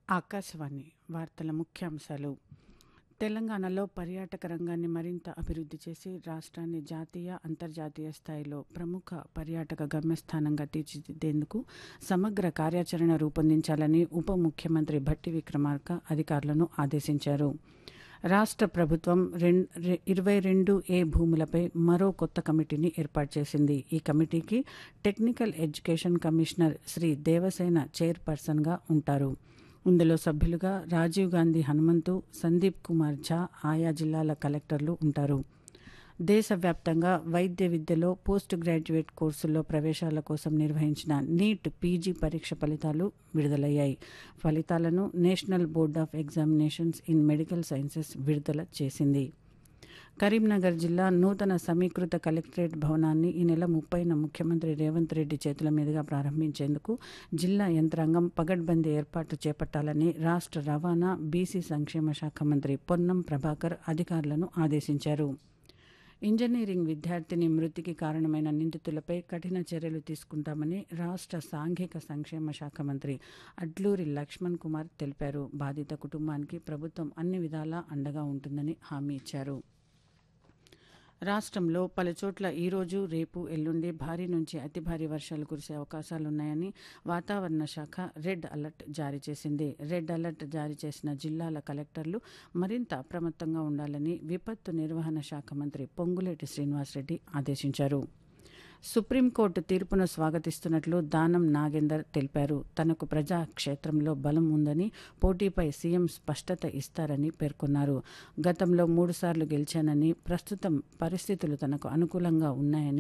ఆకాశవాణి వార్తల ముఖ్యాంశాలు తెలంగాణలో పర్యాటక రంగాన్ని మరింత అభివృద్ధి చేసి రాష్ట్రాన్ని జాతీయ అంతర్జాతీయ స్థాయిలో ప్రముఖ పర్యాటక గమ్యస్థానంగా తీర్చిదిద్దేందుకు సమగ్ర కార్యాచరణ రూపొందించాలని ఉప ముఖ్యమంత్రి భట్టి విక్రమార్క అధికారులను ఆదేశించారు రాష్ట్ర ప్రభుత్వం రెం రె- ఇరవై రెండు ఏ భూములపై మరో కొత్త కమిటీని ఏర్పాటు చేసింది ఈ కమిటీకి technical education commissioner Shri Devasena చైర్పర్సన్గా ఉంటారు ఇందులో సభ్యులుగా రాజీవ్ గాంధీ హనుమంతు సందీప్ కుమార్ ఝా ఆయా జిల్లాల కలెక్టర్లు ఉంటారు దేశవ్యాప్తంగా వైద్య విద్యలో పోస్ట్ గ్రాడ్యుయేట్ కోర్సుల్లో ప్రవేశాల కోసం నిర్వహించిన నీట్ పీజీ పరీక్ష ఫలితాలు విడుదలయ్యాయి ఫలితాలను National Board of Examinations in Medical Sciences విడుదల చేసింది కరీంనగర్ జిల్లా నూతన సమీకృత కలెక్టరేట్ భవనాన్ని ఈ నెల ముప్పైన ముఖ్యమంత్రి రేవంత్ రెడ్డి చేతుల మీదుగా ప్రారంభించేందుకు జిల్లా యంత్రాంగం పగడ్బందీ ఏర్పాట్లు చేపట్టాలని రాష్ట్ర రవాణా బీసీ సంక్షేమ శాఖ మంత్రి పొన్నం ప్రభాకర్ అధికారులను ఆదేశించారు ఇంజనీరింగ్ విద్యార్థిని మృతికి కారణమైన నిందితులపై కఠిన చర్యలు తీసుకుంటామని రాష్ట్ర సాంఘిక సంక్షేమ శాఖ మంత్రి అడ్లూరి లక్ష్మణ్ కుమార్ తెలిపారు బాధిత కుటుంబానికి ప్రభుత్వం అన్ని విధాలా అండగా ఉంటుందని హామీ ఇచ్చారు రాష్ట్రంలో పలుచోట్ల ఈరోజు రేపు ఎల్లుండి భారీ నుంచి అతి భారీ వర్షాలు కురిసే అవకాశాలున్నాయని వాతావరణ శాఖ రెడ్ అలర్ట్ జారీ చేసింది రెడ్ అలర్ట్ జారీ చేసిన జిల్లాల కలెక్టర్లు మరింత అప్రమత్తంగా ఉండాలని విపత్తు నిర్వహణ శాఖ మంత్రి పొంగులేటి శ్రీనివాసరెడ్డి ఆదేశించారు సుప్రీంకోర్టు తీర్పును స్వాగతిస్తున్నట్లు దానం నాగేందర్ తెలిపారు తనకు ప్రజాక్షేత్రంలో బలం ఉందని పోటీపై సీఎం స్పష్టత ఇస్తారని పేర్కొన్నారు గతంలో మూడుసార్లు గెలిచానని ప్రస్తుతం పరిస్థితులు తనకు అనుకూలంగా ఉన్నాయని